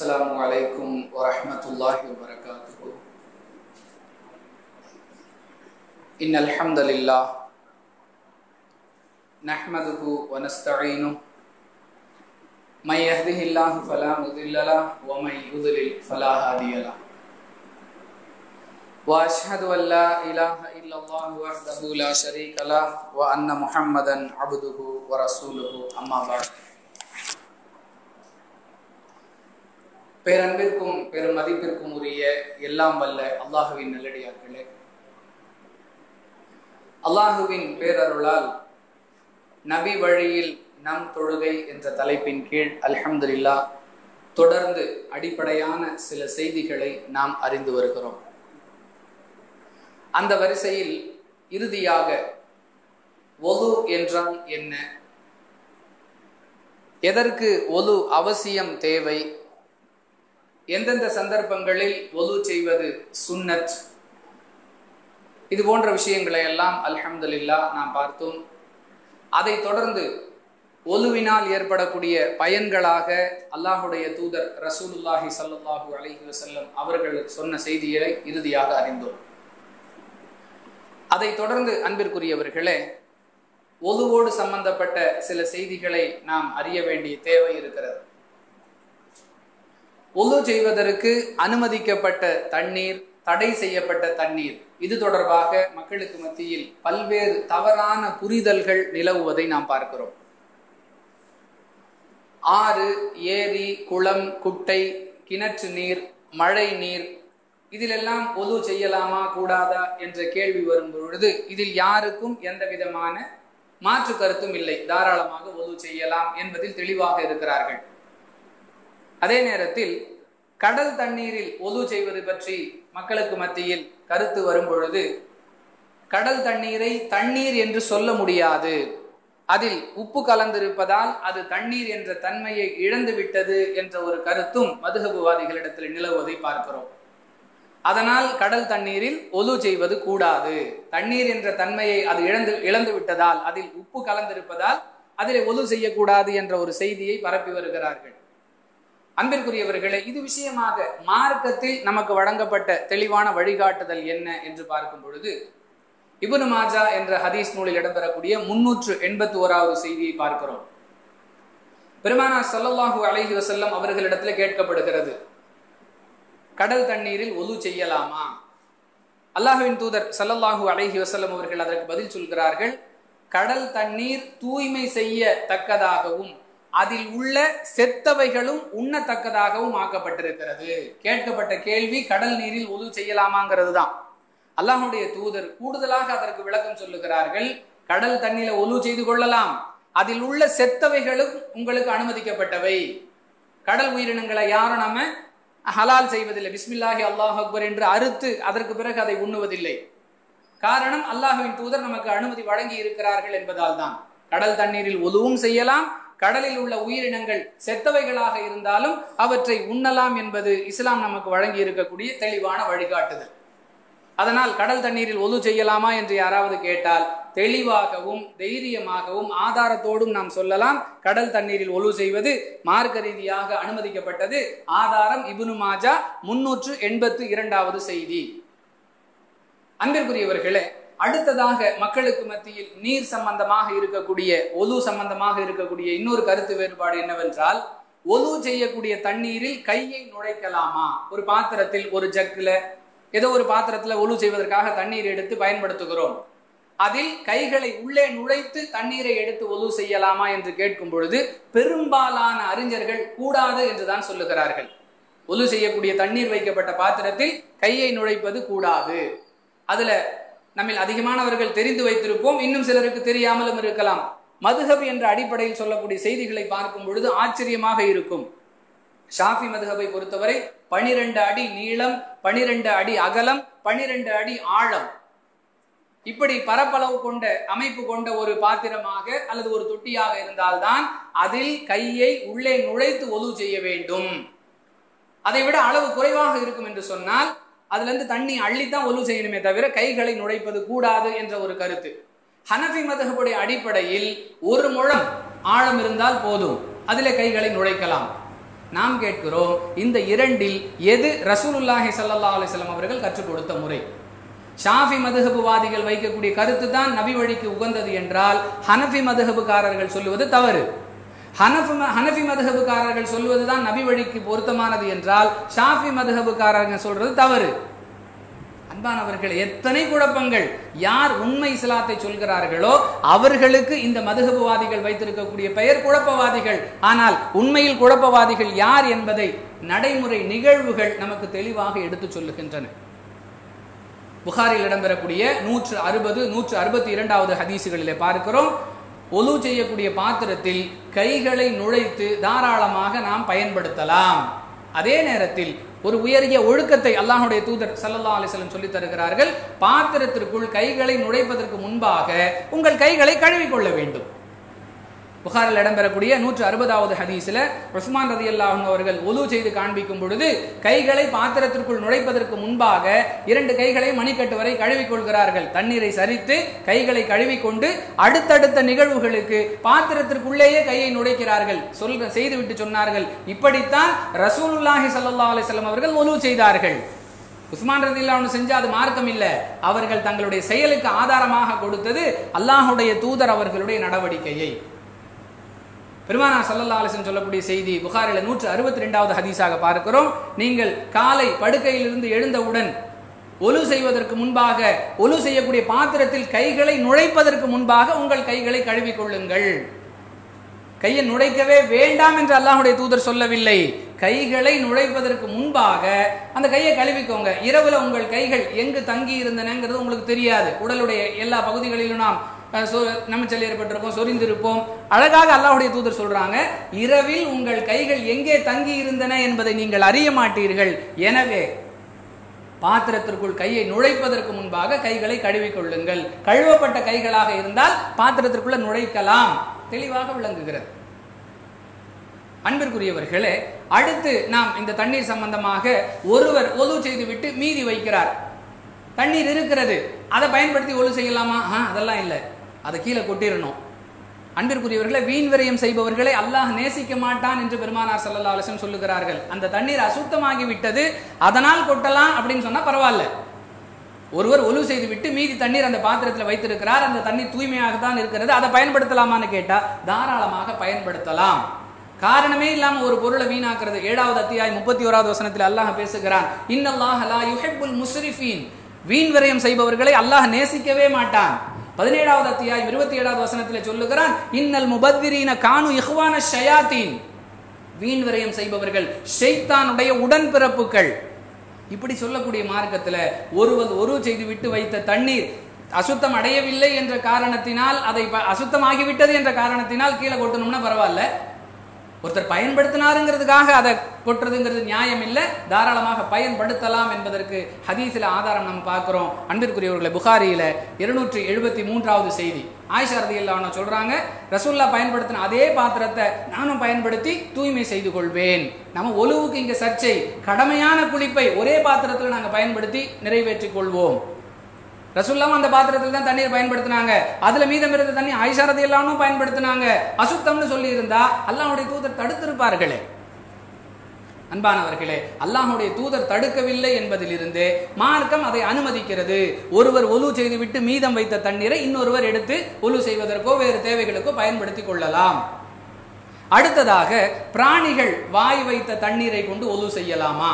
السلام عليكم ورحمة الله وبركاته إن الحمد لله نحمده ونستعينه من يهده الله فلا مضل له ومن يضلل فلا هادي له واشهد ان لا اله الا الله وحده لا شريك له وان محمدا عبده ورسوله اما بعد பேரன்பிற்கும் பெரும் மதிப்பிற்கும் உரிய எல்லாம் வல்ல அல்லாஹுவின் நல்லடியார்களே அல்லாஹுவின் பேரருளால் நபி வழியில் நம் தொழுகை என்ற தலைப்பின் கீழ் அல்ஹம்துலில்லா தொடர்ந்து அடிப்படையான சில செய்திகளை நாம் அறிந்து வருகிறோம் அந்த வரிசையில் இறுதியாக ஒலு என்றால் என்ன எதற்கு ஒலு அவசியம் தேவை எந்தெந்த சந்தர்ப்பங்களில் ஒலு செய்வது சுன்னத் இது போன்ற விஷயங்களை எல்லாம் அல்ஹம்துலில்லா நாம் பார்த்தோம் அதை தொடர்ந்து ஒலுவினால் ஏற்படக்கூடிய பயன்களாக அல்லாஹுடைய தூதர் ரசூலுல்லாஹி சல்லாஹூ அலஹி வசல்லம் அவர்கள் சொன்ன செய்திகளை இறுதியாக அறிந்தோம் அதை தொடர்ந்து அன்பிற்குரியவர்களே ஒலுவோடு சம்பந்தப்பட்ட சில செய்திகளை நாம் அறிய வேண்டிய தேவை இருக்கிறது ஒலு செய்வதற்கு அனுமதிக்கப்பட்ட தண்ணீர் தடை செய்யப்பட்ட தண்ணீர் இது தொடர்பாக மக்களுக்கு மத்தியில் பல்வேறு தவறான புரிதல்கள் நிலவுவதை நாம் பார்க்கிறோம் ஆறு ஏரி குளம் குட்டை கிணற்று நீர் மழை நீர் இதிலெல்லாம் ஒலு செய்யலாமா கூடாதா என்ற கேள்வி வரும் பொழுது இதில் யாருக்கும் எந்த விதமான மாற்று கருத்தும் இல்லை தாராளமாக ஒலு செய்யலாம் என்பதில் தெளிவாக இருக்கிறார்கள் அதே நேரத்தில் கடல் தண்ணீரில் ஒலு செய்வது பற்றி மக்களுக்கு மத்தியில் கருத்து வரும் பொழுது கடல் தண்ணீரை தண்ணீர் என்று சொல்ல முடியாது அதில் உப்பு கலந்திருப்பதால் அது தண்ணீர் என்ற தன்மையை இழந்து விட்டது என்ற ஒரு கருத்தும் மதுகபுவாதிகளிடத்தில் நிலவுவதை பார்க்கிறோம் அதனால் கடல் தண்ணீரில் ஒலு செய்வது கூடாது தண்ணீர் என்ற தன்மையை அது இழந்து இழந்து விட்டதால் அதில் உப்பு கலந்திருப்பதால் அதில் ஒலு செய்யக்கூடாது என்ற ஒரு செய்தியை பரப்பி வருகிறார்கள் அன்பிற்குரியவர்களே இது விஷயமாக மார்க்கத்தில் நமக்கு வழங்கப்பட்ட தெளிவான வழிகாட்டுதல் என்ன என்று பார்க்கும் பொழுது இபுனு மாஜா என்ற ஹதீஸ் நூலில் இடம்பெறக்கூடிய முன்னூற்று எண்பத்தி ஓராவது செய்தியை பார்க்கிறோம் பெருமானா சல்லல்லாஹூ அலஹி வசல்லம் அவர்களிடத்தில் கேட்கப்படுகிறது கடல் தண்ணீரில் ஒலு செய்யலாமா அல்லாஹுவின் தூதர் சல்லல்லாஹூ அலஹி வசல்லம் அவர்கள் அதற்கு பதில் சொல்கிறார்கள் கடல் தண்ணீர் தூய்மை செய்ய தக்கதாகவும் அதில் உள்ள செத்தவைகளும் உண்ணத்தக்கதாகவும் ஆக்கப்பட்டிருக்கிறது கேட்கப்பட்ட கேள்வி கடல் நீரில் ஒலு செய்யலாமாங்கிறது தான் அல்லாஹுடைய தூதர் கூடுதலாக அதற்கு விளக்கம் சொல்லுகிறார்கள் கடல் தண்ணீர ஒலு செய்து கொள்ளலாம் அதில் உள்ள செத்தவைகளும் உங்களுக்கு அனுமதிக்கப்பட்டவை கடல் உயிரினங்களை யாரும் நம்ம ஹலால் செய்வதில்லை பிஸ்மில்லாஹி அல்லாஹ் அக்பர் என்று அறுத்து அதற்கு பிறகு அதை உண்ணுவதில்லை காரணம் அல்லாஹுவின் தூதர் நமக்கு அனுமதி வழங்கி இருக்கிறார்கள் என்பதால் தான் கடல் தண்ணீரில் ஒலுவும் செய்யலாம் கடலில் உள்ள உயிரினங்கள் செத்தவைகளாக இருந்தாலும் அவற்றை உண்ணலாம் என்பது இஸ்லாம் நமக்கு வழங்கி இருக்கக்கூடிய தெளிவான வழிகாட்டுதல் அதனால் கடல் தண்ணீரில் ஒலு செய்யலாமா என்று யாராவது கேட்டால் தெளிவாகவும் தைரியமாகவும் ஆதாரத்தோடும் நாம் சொல்லலாம் கடல் தண்ணீரில் ஒலு செய்வது மார்க்க ரீதியாக அனுமதிக்கப்பட்டது ஆதாரம் இபுனு மாஜா முன்னூற்று எண்பத்து இரண்டாவது செய்தி அன்பிற்குரியவர்களே அடுத்ததாக மக்களுக்கு மத்தியில் நீர் சம்பந்தமாக இருக்கக்கூடிய ஒலு சம்பந்தமாக இருக்கக்கூடிய இன்னொரு கருத்து வேறுபாடு என்னவென்றால் ஒலு செய்யக்கூடிய தண்ணீரில் கையை நுழைக்கலாமா ஒரு பாத்திரத்தில் ஒரு ஜக்கில் ஏதோ ஒரு பாத்திரத்துல ஒலு செய்வதற்காக தண்ணீர் எடுத்து பயன்படுத்துகிறோம் அதில் கைகளை உள்ளே நுழைத்து தண்ணீரை எடுத்து ஒலு செய்யலாமா என்று கேட்கும் பொழுது பெரும்பாலான அறிஞர்கள் கூடாது என்றுதான் சொல்லுகிறார்கள் ஒலு செய்யக்கூடிய தண்ணீர் வைக்கப்பட்ட பாத்திரத்தில் கையை நுழைப்பது கூடாது அதுல நம்மில் அதிகமானவர்கள் தெரிந்து வைத்திருப்போம் இன்னும் சிலருக்கு தெரியாமலும் இருக்கலாம் மதுஹப் என்ற அடிப்படையில் சொல்லக்கூடிய செய்திகளை பார்க்கும் பொழுது ஆச்சரியமாக இருக்கும் ஷாஃபி மதுஹபை பொறுத்தவரை பனிரெண்டு அடி நீளம் பனிரெண்டு அடி அகலம் பனிரெண்டு அடி ஆழம் இப்படி பரப்பளவு கொண்ட அமைப்பு கொண்ட ஒரு பாத்திரமாக அல்லது ஒரு தொட்டியாக இருந்தால்தான் அதில் கையை உள்ளே நுழைத்து ஒலு செய்ய வேண்டும் அதை விட அளவு குறைவாக இருக்கும் என்று சொன்னால் அதுல இருந்து தண்ணி அள்ளித்தான் ஒலு செய்யணுமே தவிர கைகளை நுழைப்பது கூடாது என்ற ஒரு கருத்து ஹனஃபி மதகபுடைய அடிப்படையில் ஒரு முழம் ஆழம் இருந்தால் போதும் அதிலே கைகளை நுழைக்கலாம் நாம் கேட்கிறோம் இந்த இரண்டில் எது ரசூலுல்லாஹி ஸல்லல்லாஹு அலைஹி வஸல்லம் அவர்கள் கற்றுக் கொடுத்த முறை ஷாஃபி மதுஹபுவாதிகள் வைக்கக்கூடிய கருத்து தான் நபி வழிக்கு உகந்தது என்றால் ஹனஃபி மதுஹபுக்காரர்கள் சொல்லுவது தவறு ஹனஃபி ம- ஹனஃபி மதுஹபுக்காரர்கள் சொல்லுவது தான் நபி வழிக்கு பொருத்தமானது என்றால் ஷாஃபி மதுஹபுக்காரர்கள் சொல்றது தவறு அன்பானவர்கள் எத்தனை குழப்பங்கள் யார் உண்மை இஸ்லாத்தை சொல்கிறார்களோ அவர்களுக்கு இந்த மதுகபுவாதிகள் வைத்திருக்கக்கூடிய பெயர் குழப்பவாதிகள் ஆனால் உண்மையில் குழப்பவாதிகள் யார் என்பதை நடைமுறை நிகழ்வுகள் நமக்கு தெளிவாக எடுத்துச் சொல்லுகின்றன புகாரில் இடம்பெறக்கூடிய நூற்று அறுபது நூற்று அறுபத்தி இரண்டாவது ஹதீசுகளிலே பார்க்கிறோம் ஒலு செய்யக்கூடிய பாத்திரத்தில் கைகளை நுழைத்து தாராளமாக நாம் பயன்படுத்தலாம் அதே நேரத்தில் ஒரு உயரிய ஒழுக்கத்தை அல்லாஹ்வுடைய தூதர் ஸல்லல்லாஹு அலைஹி வஸல்லம் சொல்லித் தருகிறார்கள் பாத்திரத்திற்குள் கைகளை நுழைப்பதற்கு முன்பாக உங்கள் கைகளை கழுவிக்கொள்ள வேண்டும் புகாரில் இடம்பெறக்கூடிய நூற்று அறுபதாவது ஹதீஸ்ல உஸ்மான் ரதி அவர்கள் ஒலு செய்து காண்பிக்கும் பொழுது கைகளை பாத்திரத்திற்குள் நுழைப்பதற்கு முன்பாக இரண்டு கைகளை மணிக்கட்டு வரை கழுவிக்கொள்கிறார்கள் தண்ணீரை சரித்து கைகளை கழுவிக்கொண்டு அடுத்தடுத்த நிகழ்வுகளுக்கு பாத்திரத்திற்குள்ளேயே கையை நுழைக்கிறார்கள் சொல்ற செய்துவிட்டு சொன்னார்கள் இப்படித்தான் ரசூலுல்லாஹி ஸல்லல்லாஹு அலைஹி வஸல்லம் அவர்கள் ஒலு செய்தார்கள் உஸ்மான் ரதில்லா ஒன்று செஞ்சா அது மார்க்கம் இல்ல அவர்கள் தங்களுடைய செயலுக்கு ஆதாரமாக கொடுத்தது அல்லாஹுடைய தூதர் அவர்களுடைய நடவடிக்கையை பெருமானா சல்லல்லா அலிசன் சொல்லக்கூடிய செய்தி புகாரில் நூற்று அறுபத்தி ரெண்டாவது ஹதீஸாக பார்க்கிறோம் நீங்கள் காலை படுக்கையிலிருந்து எழுந்தவுடன் ஒலு செய்வதற்கு முன்பாக ஒலு செய்யக்கூடிய பாத்திரத்தில் கைகளை நுழைப்பதற்கு முன்பாக உங்கள் கைகளை கழுவிக் கொள்ளுங்கள் கையை நுழைக்கவே வேண்டாம் என்று அல்லாஹ்வுடைய தூதர் சொல்லவில்லை கைகளை நுழைப்பதற்கு முன்பாக அந்த கையை கழுவிக்கோங்க இரவுல உங்கள் கைகள் எங்கு தங்கி இருந்தனங்கிறது உங்களுக்கு தெரியாது உடலுடைய எல்லா பகுதிகளிலும் நாம் அஹ், சொ- நமைச்சல் ஏற்பட்டிருப்போம் சொரிந்திருப்போம் அழகாக அல்லாஹ்வுடைய தூதர் சொல்றாங்க இரவில் உங்கள் கைகள் எங்கே தங்கி இருந்தன என்பதை நீங்கள் அறிய மாட்டீர்கள் எனவே பாத்திரத்திற்குள் கையை நுழைப்பதற்கு முன்பாக கைகளை கழுவிக் கொள்ளுங்கள் கழுவப்பட்ட கைகளாக இருந்தால் பாத்திரத்திற்குள்ள நுழைக்கலாம் தெளிவாக விளங்குகிறது அன்பிற்குரியவர்களே அடுத்து நாம் இந்த தண்ணீர் சம்பந்தமாக ஒருவர் ஒலு செய்துவிட்டு மீதி வைக்கிறார் தண்ணீர் இருக்கிறது அதை பயன்படுத்தி ஒலு செய்யலாமா ஆ அதெல்லாம் இல்லை அதை கீழே கொட்டிடணும் அன்பிற்குரியவர்களே வீண் விரயம் செய்பவர்களை அல்லாஹ் நேசிக்க மாட்டான் என்று பெருமானார் ஸல்லல்லாஹு அலைஹி வஸல்லம் சொல்லுகிறார்கள் அந்த தண்ணீர் அசுத்தமாகி விட்டது அதனால் கொட்டலாம் அப்படின்னு சொன்னா பரவாயில்ல ஒருவர் ஒலு செய்து விட்டு மீதி தண்ணீர் அந்த பாத்திரத்தில் வைத்திருக்கிறார் அந்த தண்ணீர் தூய்மையாக தான் இருக்கிறது அதை பயன்படுத்தலாமான்னு கேட்டா தாராளமாக பயன்படுத்தலாம் காரணமே இல்லாம ஒரு பொருளை வீணாக்குறது ஏழாவது அத்தியாயம் முப்பத்தி ஓராவது வசனத்தில் அல்லாஹ் பேசுகிறான் இன்னல்லாஹ் லா யுஹிப்புல் முஸ்ரிஃபீன் வீண் விரயம் செய்பவர்களை அல்லாஹ் நேசிக்கவே மாட்டான் பதினேழாவது அத்தியாயம் இருபத்தி ஏழாவது வசனத்தில் சொல்லுகிறான் இன்னல் முபத்திரீன கானு இஹ்வான ஷயாத்தீன் வீண் விரயம் செய்பவர்கள் ஷைத்தானுடைய உடன்பிறப்புகள் இப்படி சொல்லக்கூடிய மார்க்கத்துல ஒருவர் ஒரு செய்து விட்டு வைத்த தண்ணீர் அசுத்தம் அடையவில்லை என்ற காரணத்தினால் அதை ப- அசுத்தமாகிவிட்டது என்ற காரணத்தினால் கீழே கொட்டணும்னா பரவாயில்ல ஒருத்தர் பயன்படுத்தினாருங்கிறதுக்காக அதை கொட்டுறதுங்கிறது நியாயம் இல்லை தாராளமாக பயன்படுத்தலாம் என்பதற்கு ஹதீஸில் ஆதாரம் நம்ம பார்க்கிறோம் அன்பிற்குரியவர்களை புகாரியில இருநூற்றி எழுபத்தி மூன்றாவது செய்தி ஆயிஷா ரதியல்லாஹு சொல்றாங்க ரசூல்லா பயன்படுத்தின அதே பாத்திரத்தை நானும் பயன்படுத்தி தூய்மை செய்து கொள்வேன் நம்ம ஒலுவுக்கு இங்க சர்ச்சை கடமையான குளிப்பை ஒரே பாத்திரத்தில் நாங்கள் பயன்படுத்தி நிறைவேற்றிக் கொள்வோம் ரசுல்லாவும் அந்த பாத்திரத்தில் தான் தண்ணீர் பயன்படுத்தினாங்க அதுல மீதம் இருந்த தண்ணி ஆயிஷாரதி எல்லாமும் பயன்படுத்தினாங்க அசுத்தம்னு சொல்லி இருந்தா அல்லாஹ்வுடைய தூதர் தடுத்திருப்பார்களே அன்பானவர்களே அல்லாஹ்வுடைய தூதர் தடுக்கவில்லை என்பதிலிருந்து மார்க்கம் அதை அனுமதிக்கிறது ஒருவர் ஒலு செய்துவிட்டு மீதம் வைத்த தண்ணீரை இன்னொருவர் எடுத்து ஒலு செய்வதற்கோ வேறு தேவைகளுக்கோ பயன்படுத்திக் கொள்ளலாம் அடுத்ததாக பிராணிகள் வாய் வைத்த தண்ணீரை கொண்டு ஒலு செய்யலாமா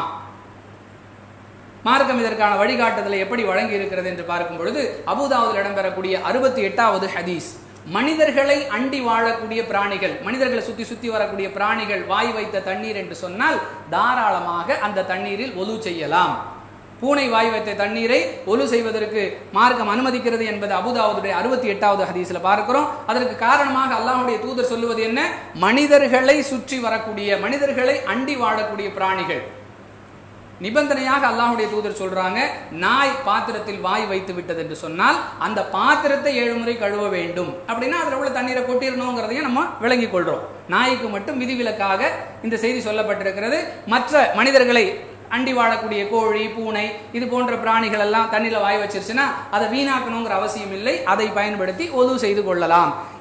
மார்க்கம் இதற்கான வழிகாட்டுதலை எப்படி வழங்கி இருக்கிறது என்று பார்க்கும் பொழுது அபுதாவுதில் இடம்பெறக்கூடிய அறுபத்தி எட்டாவது ஹதீஸ் மனிதர்களை அண்டி வாழக்கூடிய பிராணிகள் மனிதர்களை சுத்தி சுத்தி வரக்கூடிய பிராணிகள் வாய் வைத்த தண்ணீர் என்று சொன்னால் தாராளமாக அந்த தண்ணீரில் ஒலு செய்யலாம் பூனை வாய் வைத்த தண்ணீரை ஒலு செய்வதற்கு மார்க்கம் அனுமதிக்கிறது என்பது அபுதாவுடைய அறுபத்தி எட்டாவது ஹதீஸ்ல பார்க்கிறோம் அதற்கு காரணமாக அல்லாஹ்வுடைய தூதர் சொல்லுவது என்ன மனிதர்களை சுற்றி வரக்கூடிய மனிதர்களை அண்டி வாழக்கூடிய பிராணிகள் நிபந்தனையாக அல்லாஹ்வுடைய தூதர் சொல்றாங்க நாய் பாத்திரத்தில் வாய் வைத்து விட்டது என்று சொன்னால் அந்த பாத்திரத்தை ஏழு முறை கழுவ வேண்டும் அப்படின்னா அதில் உள்ள தண்ணீரை கொட்டிடணுங்கிறதையும் நம்ம விளங்கிக் கொள்றோம் நாய்க்கு மட்டும் விதிவிலக்காக இந்த செய்தி சொல்லப்பட்டிருக்கிறது மற்ற மனிதர்களை அண்டி வாழக்கூடிய கோழி பூனை இது போன்ற பிராணிகள் எல்லாம் தண்ணியில் வாய் வச்சிருச்சுன்னா அதை வீணாக்கணுங்கிற அவசியம் இல்லை அதை பயன்படுத்தி ஒது செய்து கொள்ளலாம்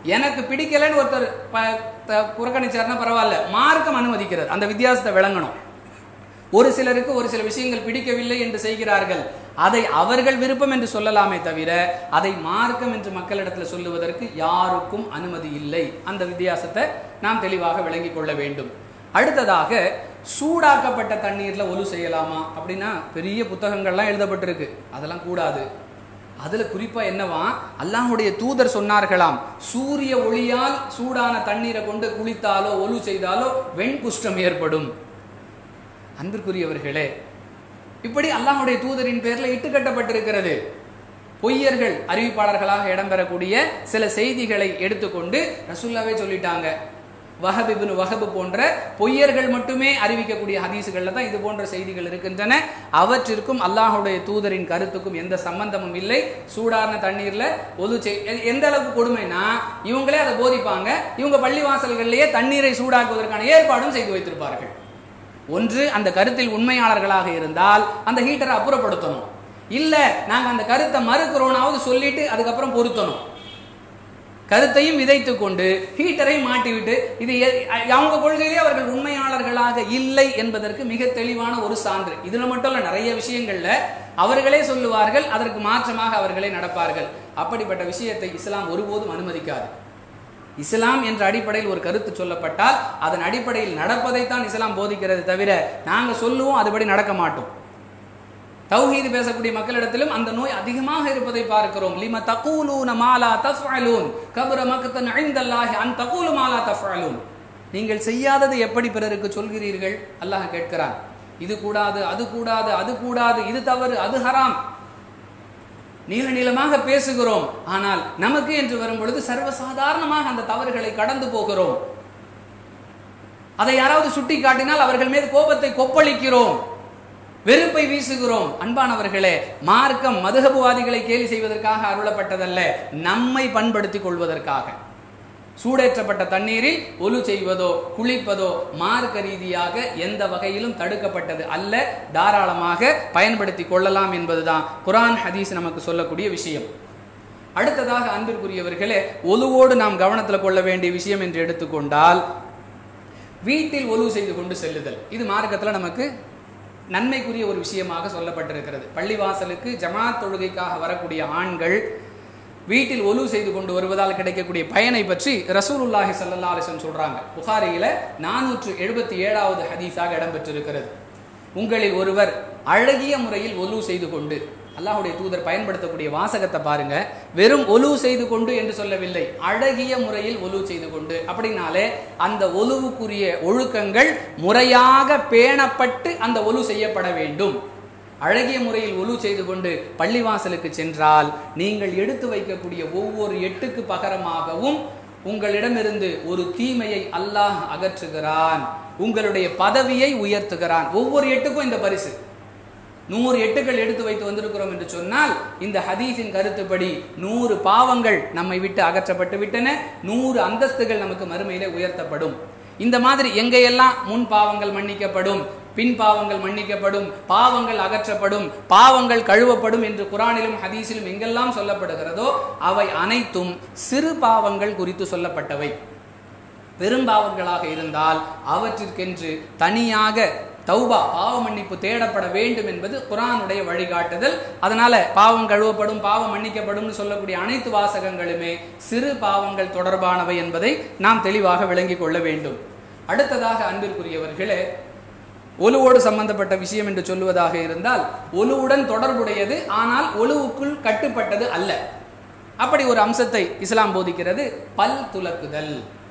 எனக்கு பிடிக்கலைன்னு ஒருத்தர் ப- த- புறக்கணிச்சாருன்னா பரவாயில்ல மார்க்கம் அனுமதிக்கிறது அந்த வித்தியாசத்தை விளங்கணும் ஒரு சிலருக்கு ஒரு சில விஷயங்கள் பிடிக்கவில்லை என்று செய்கிறார்கள் அதை அவர்கள் விருப்பம் என்று சொல்லலாமே தவிர அதை மார்க்கம் என்று மக்களிடத்தில் சொல்லுவதற்கு யாருக்கும் அனுமதி இல்லை அந்த வித்தியாசத்தை நாம் தெளிவாக விளங்கிக் கொள்ள வேண்டும் அடுத்ததாக சூடாக்கப்பட்ட தண்ணீர்ல ஒலு செய்யலாமா அப்படின்னா பெரிய புத்தகங்கள்லாம் எழுதப்பட்டிருக்கு அதெல்லாம் கூடாது அதுல குறிப்பா என்னவா அல்லாஹ்வுடைய தூதர் சொன்னார்களாம் சூரிய ஒளியால் சூடான தண்ணீரை கொண்டு குளித்தாலோ ஒலு செய்தாலோ வெண்குஷ்டம் ஏற்படும் அன்பிற்குரியவர்களே இப்படி அல்லாஹ்வுடைய தூதரின் பேர்ல இட்டுக்கட்டப்பட்டிருக்கிறது பொய்யர்கள் அறிவிப்பாளர்களாக இடம்பெறக்கூடிய சில செய்திகளை எடுத்துக்கொண்டு ரசூல்லாவே சொல்லிட்டாங்க வஹப் இப்னு வஹப் போன்ற பொய்யர்கள் மட்டுமே அறிவிக்கக்கூடிய ஹதீஸுகள்ல தான் இது போன்ற செய்திகள் இருக்கின்றன அவற்றிற்கும் அல்லாஹ்வுடைய தூதரின் கருத்துக்கும் எந்த சம்பந்தமும் இல்லை சூடான தண்ணீர்ல ஒது செய் எ- எந்த அளவுக்கு கொடுமைனா இவங்களே அதை போதிப்பாங்க இவங்க பள்ளிவாசல்களிலேயே தண்ணீரை சூடாக்குவதற்கான ஏற்பாடும் செய்து வைத்திருப்பார்கள் ஒன்று அந்த கருத்தில் உண்மையாளர்களாக இருந்தால் அந்த ஹீட்டரை அப்புறப்படுத்தணும் இல்ல நாங்க அந்த கருத்தை மறுக்கிறோனாவது சொல்லிட்டு அதுக்கப்புறம் பொருத்தணும் கருத்தையும் விதைத்துக் கொண்டு ஹீட்டரை மாட்டிவிட்டு இது எ- அவங்க கொள்கையிலே அவர்கள் உண்மையாளர்களாக இல்லை என்பதற்கு மிக தெளிவான ஒரு சான்று இதுல மட்டும் இல்ல நிறைய விஷயங்கள்ல அவர்களே சொல்லுவார்கள் அதற்கு மாற்றமாக அவர்களே நடப்பார்கள் அப்படிப்பட்ட விஷயத்தை இஸ்லாம் ஒருபோதும் அனுமதிக்காது இஸ்லாம் என்ற அடிப்படையில் ஒரு கருத்து சொல்லப்பட்டால் அதன் அடிப்படையில் நடப்பதைத்தான் இஸ்லாம் போதிக்கிறது தவிர நாங்க சொல்லுவோம் அதுபடி நடக்க மாட்டோம் தௌஹீது பேசக்கூடிய மக்களிடத்திலும் அந்த நோய் அதிகமாக இருப்பதை பார்க்கிறோம் லிம தகூலூன மாலா தஃஅலூன் கபர மக்தன் இந்தல்லாஹி அன் தகூலு மாலா தஃஅலூன் நீங்கள் செய்யாததை எப்படி பிறருக்கு சொல்கிறீர்கள் அல்லாஹ் கேட்கிறான் இது கூடாது அது கூடாது அது கூடாது இது தவறு அது ஹராம் நீள நீளமாக பேசுகிறோம் ஆனால் நமக்கு என்று வரும் பொழுது சர்வசாதாரணமாக அந்த தவறுகளை கடந்து போகிறோம் அதை யாராவது சுட்டி காட்டினால் அவர்கள் மீது கோபத்தை கொப்பளிக்கிறோம் வெறுப்பை வீசுகிறோம் அன்பானவர்களே மார்க்கம் மதுகபுவாதிகளை கேலி செய்வதற்காக அருளப்பட்டதல்ல நம்மை பண்படுத்திக் கொள்வதற்காக சூடேற்றப்பட்ட தண்ணீரில் ஒலு செய்வதோ குளிப்பதோ மார்க்க ரீதியாக எந்த வகையிலும் தடுக்கப்பட்டது அல்ல தாராளமாக பயன்படுத்தி கொள்ளலாம் என்பதுதான் குரான் ஹதீஸ் நமக்கு சொல்லக்கூடிய விஷயம் அடுத்ததாக அன்பிற்குரியவர்களே ஒலுவோடு நாம் கவனத்தில் கொள்ள வேண்டிய விஷயம் என்று எடுத்துக்கொண்டால் வீட்டில் ஒலு செய்து கொண்டு செல்லுதல் இது மார்க்கத்தில் நமக்கு நன்மைக்குரிய ஒரு விஷயமாக சொல்லப்பட்டிருக்கிறது பள்ளிவாசலுக்கு ஜமாத் தொழுகைக்காக வரக்கூடிய ஆண்கள் வீட்டில் ஒலு செய்து கொண்டு வருவதால் கிடைக்கக்கூடிய பயனை பற்றி ரசூலுல்லாஹி ஸல்லல்லாஹு அலைஹி வஸல்லம் சொல்றாங்க புகாரியில நானூற்று எழுபத்தி ஏழாவது ஹதீஸாக இடம்பெற்றிருக்கிறது உங்களில் ஒருவர் அழகிய முறையில் ஒலு செய்து கொண்டு அல்லாஹ்வுடைய தூதர் பயன்படுத்தக்கூடிய வாசகத்தை பாருங்க வெறும் ஒலு செய்து கொண்டு என்று சொல்லவில்லை அழகிய முறையில் ஒலு செய்து கொண்டு அப்படின்னாலே அந்த ஒலுவுக்குரிய ஒழுக்கங்கள் முறையாக பேணப்பட்டு அந்த ஒலு செய்யப்பட வேண்டும் அழகிய முறையில் ஒலு செய்து கொண்டு பள்ளிவாசலுக்கு சென்றால் நீங்கள் எடுத்து வைக்கக்கூடிய ஒவ்வொரு எட்டுக்கு பகரமாகவும் உங்களிடமிருந்து ஒரு தீமையை அல்லாஹ் அகற்றுகிறான் உங்களுடைய பதவியை உயர்த்துகிறான் ஒவ்வொரு எட்டுக்கும் இந்த பரிசு நூறு எட்டுகள் எடுத்து வைத்து வந்திருக்கிறோம் என்று சொன்னால் இந்த ஹதீஸின் கருத்துப்படி நூறு பாவங்கள் நம்மை விட்டு அகற்றப்பட்டு விட்டன நூறு அந்தஸ்துகள் நமக்கு மறுமையிலே உயர்த்தப்படும் இந்த மாதிரி எங்கெல்லாம் முன் பாவங்கள் மன்னிக்கப்படும் பின் பாவங்கள் மன்னிக்கப்படும் பாவங்கள் அகற்றப்படும் பாவங்கள் கழுவப்படும் என்று குரானிலும் ஹதீஸிலும் எங்கெல்லாம் சொல்லப்படுகிறதோ அவை அனைத்தும் சிறு பாவங்கள் குறித்து சொல்லப்பட்டவை பெரும்பாவங்களாக இருந்தால் அவற்றிற்கென்று தனியாக தௌபா பாவ மன்னிப்பு தேடப்பட வேண்டும் என்பது குரானுடைய வழிகாட்டுதல் அதனால பாவம் கழுவப்படும் பாவம் மன்னிக்கப்படும் சொல்லக்கூடிய அனைத்து வாசகங்களுமே சிறு பாவங்கள் தொடர்பானவை என்பதை நாம் தெளிவாக விளங்கிக் கொள்ள வேண்டும் அடுத்ததாக அன்பிற்குரியவர்களே ஒலுவோடு சம்பந்தப்பட்ட விஷயம் என்று சொல்லுவதாக இருந்தால் ஒலுவுடன் தொடர்புடையது ஆனால் ஒலுவுக்குள் கட்டுப்பட்டது அல்ல அப்படி ஒரு அம்சத்தை இஸ்லாம் போதிக்கிறது பல் துலக்குதல்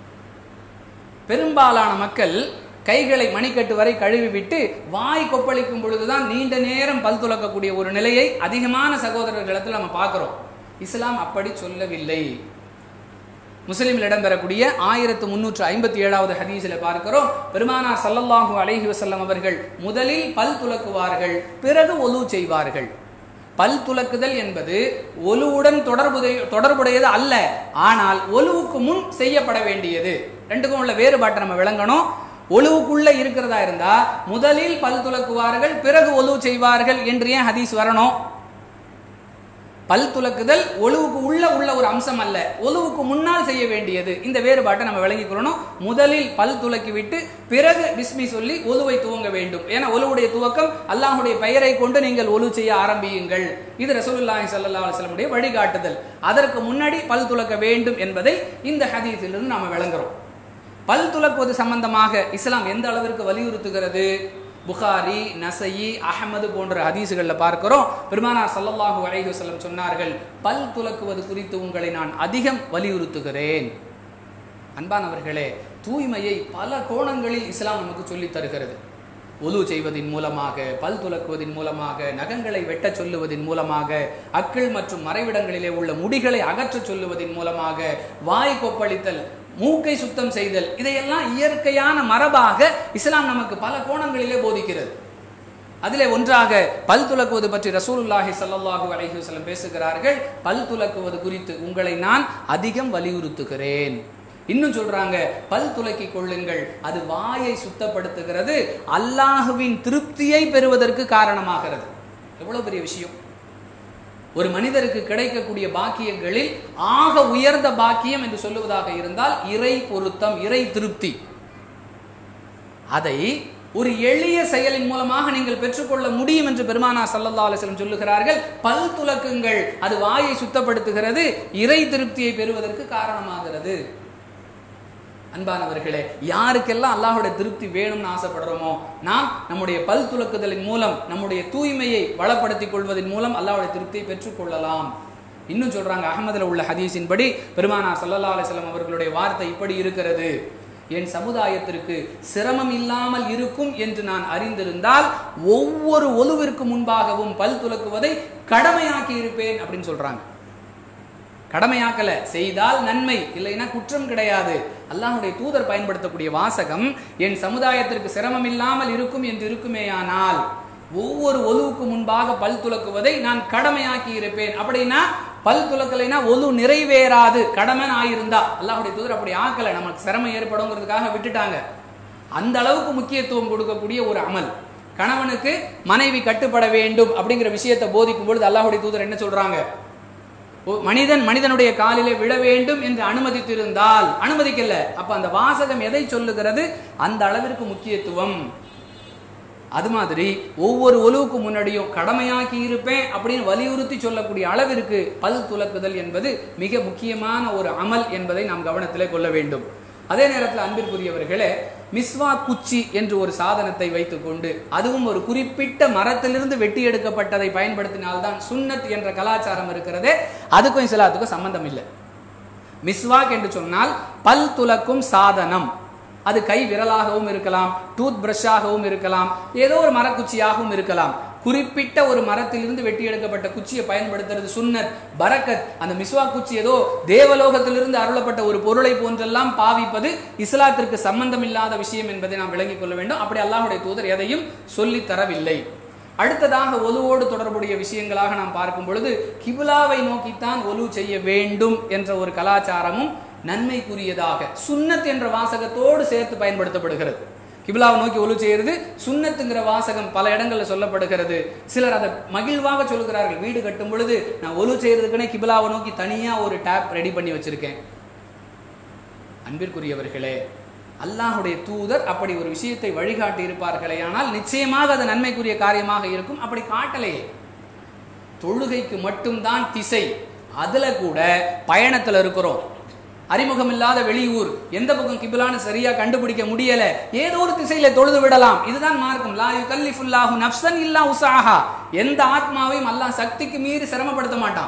பெரும்பாலான மக்கள் கைகளை மணிக்கட்டு வரை கழுவி விட்டு வாய் கொப்பளிக்கும் பொழுதுதான் நீண்ட நேரம் பல் துலக்கக்கூடிய ஒரு நிலையை அதிகமான சகோதரர்களிடத்தில் நம்ம பார்க்கிறோம் இஸ்லாம் அப்படி சொல்லவில்லை முஸ்லிமில் இடம்பெறக்கூடிய ஆயிரத்து முன்னூற்று ஐம்பத்தி ஏழாவது ஹதீஸில் பார்க்கிறோம் பெருமானார் சல்லல்லாஹு அலைஹி வஸல்லம் அவர்கள் முதலில் பல் துலக்குவார்கள் பிறகு ஒலு செய்வார்கள் பல் துலக்குதல் என்பது ஒலுவுடன் தொடர்புடைய தொடர்புடையது அல்ல ஆனால் ஒலுவுக்கு முன் செய்யப்பட வேண்டியது ரெண்டுக்கும் உள்ள வேறுபாட்டை நம்ம விளங்கணும் ஒலுவுக்குள்ள இருக்கிறதா இருந்தா முதலில் பல் துலக்குவார்கள் பிறகு ஒலு செய்வார்கள் என்று ஏன் ஹதீஸ் வரணும் பல் துலக்குதல் ஒழுவுக்கு உள்ள உள்ள ஒரு அம்சம் அல்ல ஒழுவுக்கு முன்னால் செய்ய வேண்டியது இந்த வேறுபாட்டை நம்ம விளங்கிக் கொள்ளணும் முதலில் பல் துலக்கி விட்டு பிறகு பிஸ்மி சொல்லி ஒலுவை துவங்க வேண்டும் ஏன்னா ஒலுவுடைய துவக்கம் அல்லாஹுடைய பெயரை கொண்டு நீங்கள் ஒலு செய்ய ஆரம்பியுங்கள் இது ரசூலுல்லாஹி ஸல்லல்லாஹு அலைஹி வஸல்லமுடைய வழிகாட்டுதல் அதற்கு முன்னாடி பல் துலக்க வேண்டும் என்பதை இந்த ஹதீஸிலிருந்து நாம விளங்குறோம் பல் துலக்குவது சம்பந்தமாக இஸ்லாம் எந்த அளவிற்கு வலியுறுத்துகிறது புகாரி நசையி அஹமது போன்ற ஹதீசுகளில் பார்க்கிறோம் பெருமானார் ஸல்லல்லாஹு அலைஹி வஸல்லம் சொன்னார்கள் பல் துலக்குவது குறித்து உங்களை நான் அதிகம் வலியுறுத்துகிறேன் அன்பானவர்களே தூய்மையை பல கோணங்களில் இஸ்லாம் நமக்கு சொல்லித் தருகிறது ஒலு செய்வதின் மூலமாக பல் துலக்குவதின் மூலமாக நகங்களை வெட்டச் சொல்லுவதின் மூலமாக அக்கள் மற்றும் மறைவிடங்களிலே உள்ள முடிகளை அகற்றச் சொல்லுவதின் மூலமாக வாய் கொப்பளித்தல் மூக்கை சுத்தம் செய்தல் இதையெல்லாம் இயற்கையான மரபாக இஸ்லாம் நமக்கு பல கோணங்களிலே போதிக்கிறது அதிலே ஒன்றாக பல் துலக்குவது பற்றி ரசூலுல்லாஹி ஸல்லல்லாஹு அலைஹி வஸல்லம் பேசுகிறார்கள் பல் துலக்குவது குறித்து உங்களை நான் அதிகம் வலியுறுத்துகிறேன் இன்னும் சொல்றாங்க பல் துலக்கிக் கொள்ளுங்கள் அது வாயை சுத்தப்படுத்துகிறது அல்லாஹுவின் திருப்தியை பெறுவதற்கு காரணமாகிறது எவ்வளவு பெரிய விஷயம் ஒரு மனிதருக்கு கிடைக்கக்கூடிய பாக்கியங்களில் ஆக உயர்ந்த பாக்கியம் என்று சொல்லுவதாக இருந்தால் இறை பொருத்தம் இறை திருப்தி அதை ஒரு எளிய செயலின் மூலமாக நீங்கள் பெற்றுக்கொள்ள முடியும் என்று பெருமானா சல்லல்லா அலிஸ்லம் சொல்லுகிறார்கள் பல் துலக்குங்கள் அது வாயை சுத்தப்படுத்துகிறது இறை திருப்தியை பெறுவதற்கு காரணமாகிறது அன்பானவர்களே யாருக்கெல்லாம் அல்லாஹுடைய திருப்தி வேணும்னு ஆசைப்படுறோமோ நாம் நம்முடைய பல் துலக்குதலின் மூலம் நம்முடைய தூய்மையை வளப்படுத்திக் கொள்வதன் மூலம் அல்லாஹுடைய திருப்தியை பெற்றுக்கொள்ளலாம் இன்னும் சொல்றாங்க அகமதுல உள்ள ஹதீஸின்படி பெருமானா சல்லல்லா அலிஸ்லாம் அவர்களுடைய வார்த்தை இப்படி இருக்கிறது என் சமுதாயத்திற்கு சிரமம் இல்லாமல் இருக்கும் என்று நான் அறிந்திருந்தால் ஒவ்வொரு ஒலுவிற்கு முன்பாகவும் பல் துலக்குவதை கடமையாக்கி இருப்பேன் அப்படின்னு சொல்றாங்க கடமையாக்கல செய்தால் நன்மை இல்லைன்னா குற்றம் கிடையாது அல்லாஹுடைய தூதர் பயன்படுத்தக்கூடிய வாசகம் என் சமுதாயத்திற்கு சிரமம் இல்லாமல் இருக்கும் என்று இருக்குமேயானால் ஒவ்வொரு ஒலுவுக்கு முன்பாக பல் துலக்குவதை நான் கடமையாக்கி இருப்பேன் அப்படின்னா பல் துலக்கலைனா ஒலு நிறைவேறாது கடமை ஆயிருந்தா அல்லாஹுடைய தூதர் அப்படி ஆக்கல நமக்கு சிரமம் ஏற்படுங்கிறதுக்காக விட்டுட்டாங்க அந்த அளவுக்கு முக்கியத்துவம் கொடுக்கக்கூடிய ஒரு அமல் கணவனுக்கு மனைவி கட்டுப்பட வேண்டும் அப்படிங்கிற விஷயத்தை போதிக்கும் பொழுது அல்லாஹுடைய தூதர் என்ன சொல்றாங்க மனிதன் மனிதனுடைய காலிலே விழ வேண்டும் என்று அனுமதித்திருந்தால் அனுமதிக்கல அப்ப அந்த வாசகம் எதை சொல்லுகிறது அந்த அளவிற்கு முக்கியத்துவம் அது மாதிரி ஒவ்வொரு ஒலுவுக்கு முன்னாடியும் கடமையாக்கி இருப்பேன் அப்படின்னு வலியுறுத்தி சொல்லக்கூடிய அளவிற்கு பல் துலக்குதல் என்பது மிக முக்கியமான ஒரு அமல் என்பதை நாம் கவனத்திலே கொள்ள வேண்டும் அதே நேரத்தில் அன்பிற்குரியவர்களே மிஸ்வா குச்சி என்று ஒரு சாதனத்தை வைத்துக்கொண்டு அதுவும் ஒரு குறிப்பிட்ட மரத்திலிருந்து வெட்டி எடுக்கப்பட்டதை பயன்படுத்தினால்தான் சுன்னத் என்ற கலாச்சாரம் இருக்கிறதே அதுக்கும் இஸ்லாத்துக்கும் சம்பந்தம் இல்லை மிஸ்வாக் என்று சொன்னால் பல் துலக்கும் சாதனம் அது கை விரலாகவும் இருக்கலாம் டூத் பிரஷாகவும் இருக்கலாம் ஏதோ ஒரு மரக்குச்சியாகவும் இருக்கலாம் குறிப்பிட்ட ஒரு மரத்திலிருந்து வெட்டி எடுக்கப்பட்ட குச்சியை பயன்படுத்துறது சுன்னத் பரக்கத் அந்த மிஸ்வா குச்சி ஏதோ தேவலோகத்திலிருந்து அருளப்பட்ட ஒரு பொருளை போன்றெல்லாம் பாவிப்பது இஸ்லாத்திற்கு சம்பந்தம் இல்லாத விஷயம் என்பதை நாம் விளங்கிக் கொள்ள வேண்டும் அப்படி அல்லாஹுடைய தூதர் எதையும் சொல்லி தரவில்லை அடுத்ததாக ஒலுவோடு தொடர்புடைய விஷயங்களாக நாம் பார்க்கும் பொழுது கிபுலாவை நோக்கித்தான் ஒலு செய்ய வேண்டும் என்ற ஒரு கலாச்சாரமும் நன்மைக்குரியதாக சுன்னத் என்ற வாசகத்தோடு சேர்த்து பயன்படுத்தப்படுகிறது கிபிலாவை நோக்கி ஒலு செய்யறது சுண்ணத்துங்கிற வாசகம் பல இடங்களில் சொல்லப்படுகிறது சிலர் அதை மகிழ்வாக சொல்கிறார்கள் வீடு கட்டும் பொழுது நான் ஒலு செய்யறதுக்குன்னே கிபிலாவை நோக்கி தனியாக ஒரு டேப் ரெடி பண்ணி வச்சிருக்கேன் அன்பிற்குரியவர்களே அல்லாஹுடைய தூதர் அப்படி ஒரு விஷயத்தை வழிகாட்டி இருப்பார்களே ஆனால் நிச்சயமாக அது நன்மைக்குரிய காரியமாக இருக்கும் அப்படி காட்டலையே தொழுகைக்கு மட்டும்தான் திசை அதுல கூட பயணத்துல இருக்கிறோம் அறிமுகம் இல்லாத வெளியூர் எந்த பக்கம் கிபிலான்னு சரியா கண்டுபிடிக்க முடியல ஏதோ ஒரு திசையில தொழுது விடலாம் இதுதான் மார்க்கம் லா யுகல்லிஃபுல்லாஹு நஃப்சன் இல்லா உஸாஹா எந்த ஆத்மாவையும் அல்லாஹ் சக்திக்கு மீறி சிரமப்படுத்த மாட்டான்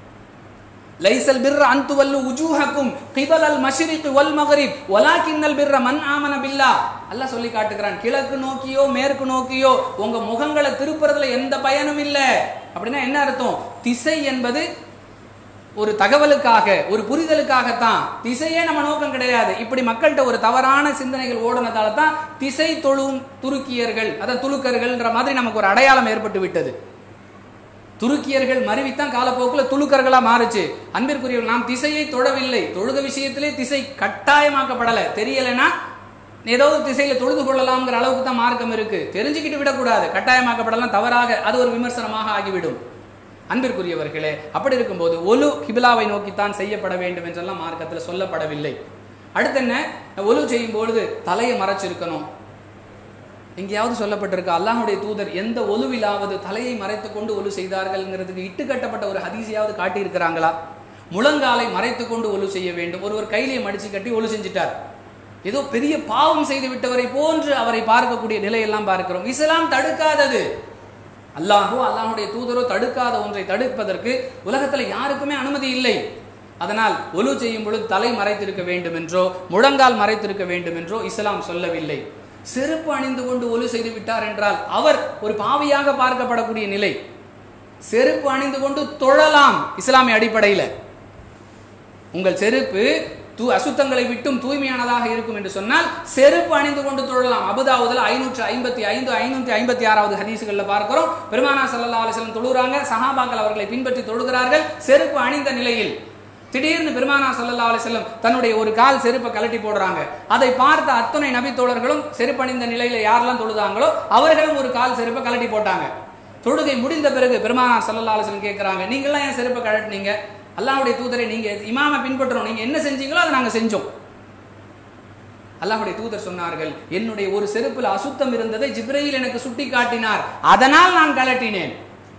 லைசல் பிர்ர அன் துவல்லு உஜூஹக்கும் கிபலல் மஷ்ரிக் வல் மக்ரிப் வலாக்கின்னல் பிர்ர மன் ஆமன பில்லா அல்லாஹ் சொல்லி காட்டுகிறான் கிழக்கு நோக்கியோ மேற்கு நோக்கியோ உங்க முகங்களை திருப்புறதுல எந்த பயனும் இல்ல அப்படின்னா என்ன அர்த்தம் திசை என்பது ஒரு தகவலுக்காக ஒரு புரிதலுக்காகத்தான் திசையே நம்ம நோக்கம் கிடையாது இப்படி மக்கள்கிட்ட ஒரு தவறான சிந்தனைகள் ஓடுனதால தான் திசை தொழும் துருக்கியர்கள் அதாவது துலுக்கர்கள்ன்ற மாதிரி நமக்கு ஒரு அடையாளம் ஏற்பட்டு விட்டது துருக்கியர்கள் மருவித்தான் காலப்போக்கில் துலுக்கர்களா மாறுச்சு அன்பிற்குரியவர்கள் நாம் திசையை தொழவில்லை தொழுக விஷயத்திலே திசை கட்டாயமாக்கப்படலை தெரியலைன்னா ஏதோ ஒரு திசையில தொழுது கொள்ளலாம்ங்கிற அளவுக்கு தான் மார்க்கம் இருக்கு தெரிஞ்சுக்கிட்டு விடக்கூடாது கட்டாயமாக்கப்படலாம் தவறாக அது ஒரு விமர்சனமாக ஆகிவிடும் அன்பிற்குரியவர்களே அப்படி இருக்கும்போது ஒலு கிபிலாவை நோக்கித்தான் செய்யப்பட வேண்டும் என்றெல்லாம் மார்க்கத்தில் சொல்லப்படவில்லை அடுத்து என்ன ஒலு செய்யும் பொழுது தலையை மறைச்சிருக்கணும் எங்கேயாவது சொல்லப்பட்டிருக்கு அல்லாஹுடைய தூதர் எந்த ஒலுவிலாவது தலையை மறைத்து கொண்டு ஒலு செய்தார்கள்ங்கிறதுக்கு இட்டு கட்டப்பட்ட ஒரு ஹதீஸையாவது காட்டியிருக்கிறாங்களா முழங்காலை மறைத்து கொண்டு ஒலு செய்ய வேண்டும் ஒருவர் கையிலே மடிச்சு கட்டி ஒலு செஞ்சிட்டார் ஏதோ பெரிய பாவம் செய்து விட்டவரை போன்று அவரை பார்க்கக்கூடிய நிலையெல்லாம் பார்க்கிறோம் இஸ்லாம் தடுக்காதது அல்லாஹோ அல்லாஹுடைய தூதரோ தடுக்காத ஒன்றை தடுப்பதற்கு உலகத்தில் யாருக்குமே அனுமதி இல்லை அதனால் ஒலு செய்யும் பொழுது தலை மறைத்திருக்க வேண்டும் என்றோ முழங்கால் மறைத்திருக்க வேண்டும் என்றோ இஸ்லாம் சொல்லவில்லை செருப்பு அணிந்து கொண்டு ஒலு செய்து விட்டார் என்றால் அவர் ஒரு பாவியாக பார்க்கப்படக்கூடிய நிலை செருப்பு அணிந்து கொண்டு தொழலாம் இஸ்லாமிய அடிப்படையில் உங்கள் செருப்பு தூ அசுத்தங்களை விட்டும் தூய்மையானதாக இருக்கும் என்று சொன்னால் செருப்பு அணிந்து கொண்டு தொழலாம் அபுதாவுதில் ஐநூற்று ஐம்பத்தி ஐந்து ஐநூற்றி ஐம்பத்தி ஆறாவது ஹதீசுகளில் பார்க்கிறோம் பெருமானா சல்லா அலிஸ்லம் தொழுகிறாங்க சஹாபாக்கள் அவர்களை பின்பற்றி தொழுகிறார்கள் செருப்பு அணிந்த நிலையில் திடீர்னு பெருமானா சல்லா அலிஸ்லம் தன்னுடைய ஒரு கால் செருப்பை கலட்டி போடுறாங்க அதை பார்த்த அத்துணை நபி தோழர்களும் செருப்பு அணிந்த நிலையில யாரெல்லாம் தொழுதாங்களோ அவர்களும் ஒரு கால் செருப்பை கலட்டி போட்டாங்க தொழுகை முடிந்த பிறகு பெருமானா சல்லா அலிஸ்லம் கேட்கிறாங்க நீங்களாம் ஏன் செருப்பை கழட்டினீங்க அல்லாஹுடைய தூதரை நீங்க இமாம பின்பற்றணும் நீங்க என்ன செஞ்சீங்களோ அதை நாங்க செஞ்சோம் அல்லாஹுடைய தூதர் சொன்னார்கள் என்னுடைய ஒரு செருப்பில் அசுத்தம் இருந்ததை ஜிப்ரையில் எனக்கு சுட்டி காட்டினார் அதனால் நான் கலட்டினேன்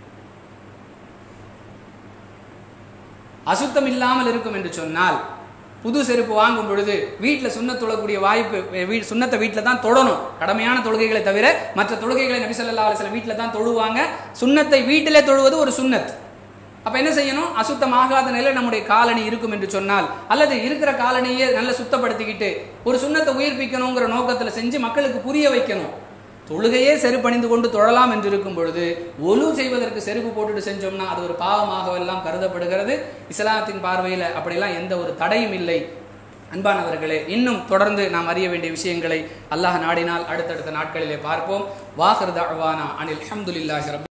அசுத்தம் இல்லாமல் இருக்கும் என்று சொன்னால் புது செருப்பு வாங்கும் பொழுது வீட்டில் சுண்ண தொழக்கூடிய வாய்ப்பு வீ சுண்ணத்தை வீட்டில் தான் தொழணும் கடமையான தொழுகைகளை தவிர மற்ற தொழுகைகளை நபிசல்லா அலிஸ்லாம் வீட்டில் தான் தொழுவாங்க சுண்ணத்தை வீட்டிலே தொழுவது ஒரு சுண்ணத் அப்ப என்ன செய்யணும் அசுத்தமாகாத நிலையில் நம்முடைய காலனி இருக்கும் என்று சொன்னால் அல்லது இருக்கிற காலனியை நல்ல சுத்தப்படுத்திக்கிட்டு ஒரு சுண்ணத்தை உயிர்ப்பிக்கணுங்கிற நோக்கத்தில் செஞ்சு மக்களுக்கு புரிய வைக்கணும் தொழுகையே செருப்பணிந்து கொண்டு தொழலாம் என்று இருக்கும் பொழுது ஒலு செய்வதற்கு செருப்பு போட்டுட்டு செஞ்சோம்னா அது ஒரு பாவமாகவெல்லாம் கருதப்படுகிறது இஸ்லாத்தின் பார்வையில் அப்படிலாம் எந்த ஒரு தடையும் இல்லை அன்பானவர்களே இன்னும் தொடர்ந்து நாம் அறிய வேண்டிய விஷயங்களை அல்லாஹ் நாடினால் அடுத்தடுத்த நாட்களிலே பார்ப்போம் வாஹர் தவானா அனில் அஹமதுல்லாஹி ரப்